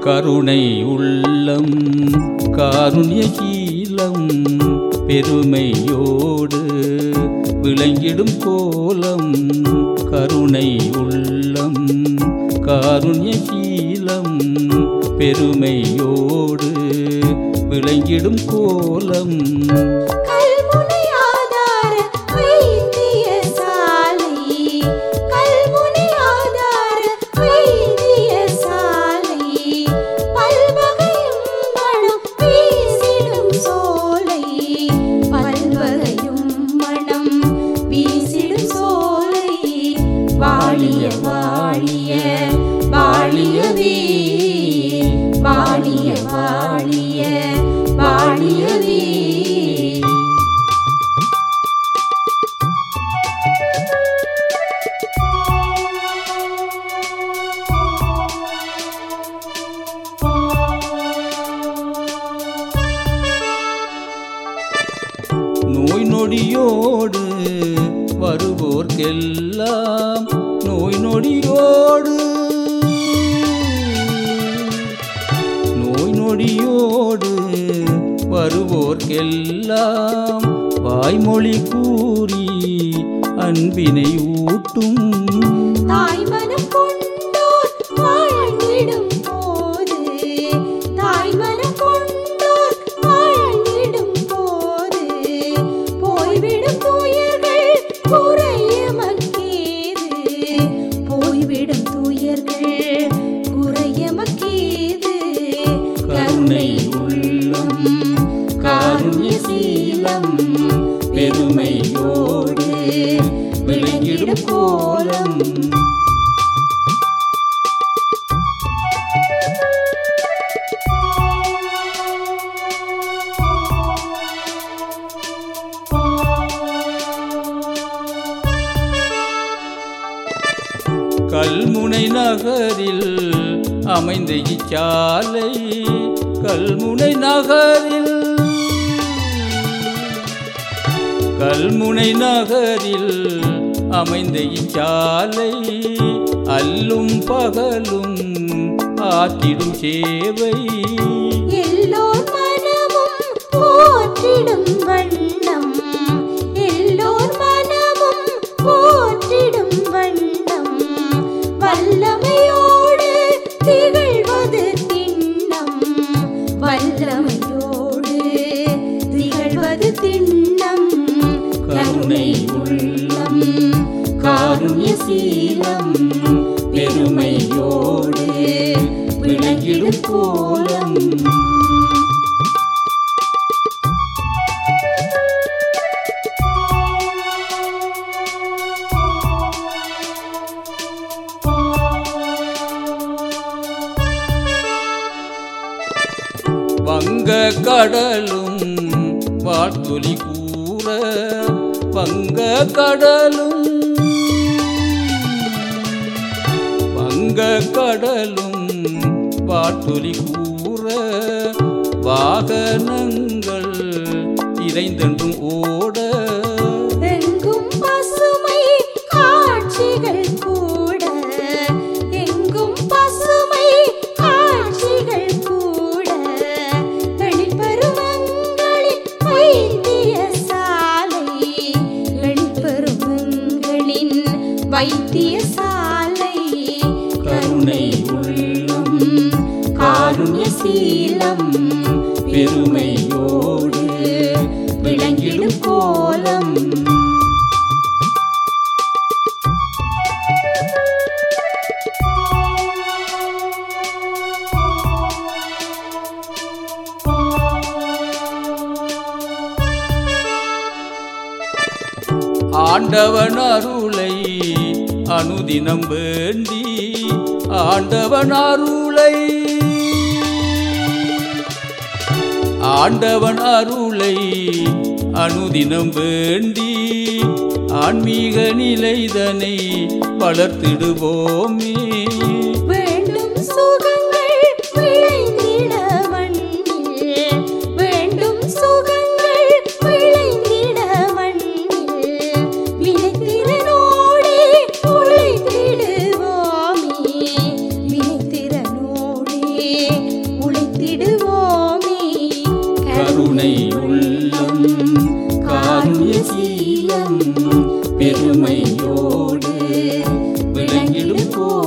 கருணை உள்ளம் காருண்யசீலம் பெருமையோடு விளங்கிடும் கோலம் கருணை உள்ளம் காருண்யசீலம் பெருமையோடு விளங்கிடும் கோலம் கல்முனை ஆதார வைத்தியசாலை கல்முனை ஆதார வைத்தியசாலை பல்வகையும் மனம் வீசிடும் சோலை பல்வகையும் மனம் வீசிடும் சோலை வாழிய வாழிய வாழியவே வாழிய வாழிய வாழியவே நோய் நொடியோடு வருவோர்க்கெல்லாம் நோய் நொடியோடு நோய் நொடியோடு வருவோர்க்கெல்லாம் வாய்மொழி கூறி அன்பினை ஊட்டும் தாய் மனம் கொண்டோர் வாழ்ந்திடும் போது தாய் மனம் கொண்டோர் வாழ்ந்திடும் போது போய்விடும் துயர்கள் குறையமக்கேது போய்விடும் துயர்கள் குறையமக்கேது கருணை உள்ளம் காருண்யசீலம் பெருமையோடு விளங்கிடும் கோலம் கல்முனை நகரில் அமைந்த இச்சாலை கல்முனை நகரில் கல்முனை நகரில் அமைந்த இச்சாலை அல்லும் பகலும் ஆற்றிடும் சேவை எல்லோர் மனமும் போற்றிடும் வண்ணம் எல்லோர் மனமும் போற்றிடும் வண்ணம் வல்லமையோடு திகழ்வது திண்ணம் வல்லமையோடு திகழ்வது திண்ணம் கருணை உள்ளம் காருண்யசீலம் பெருமையோடு விளங்கிடும் கோலம் வங்க கடலும் வாழ்த்தொலி கூற வங்க கடலும் வங்க கடலும் வாழ்த்தொலி கூற வாகனங்கள் இறைந்தென்றும் ஓட எங்கும் பசுமை காட்சிகள் கூட எங்கும் பசுமை காட்சிகள் கூட வெளிப்பருவங்களின் வைத்தியசாலை வெளிப்பருவங்களின் வைத்தியசாலை கருணை உள்ளம் காருண்யசீலம் பெருமையோடு விளங்கிடும் கோலம் ஆண்டவன் அருளை அனுதினம் வேண்டி ஆண்டவன் அருளை ஆண்டவன் அருளை அனுதினம் வேண்டி ஆன்மீக நிலைதனை வளர்த்திடுவோமே வேண்டும் சுகங்கள் விளைந்திட மண்ணில் வேண்டும் சுகங்கள் விளைந்திட மண்ணில் வினைத்திறனோடே உழைத்திடுவோமே வினைத்திறனோடே வீடு போல்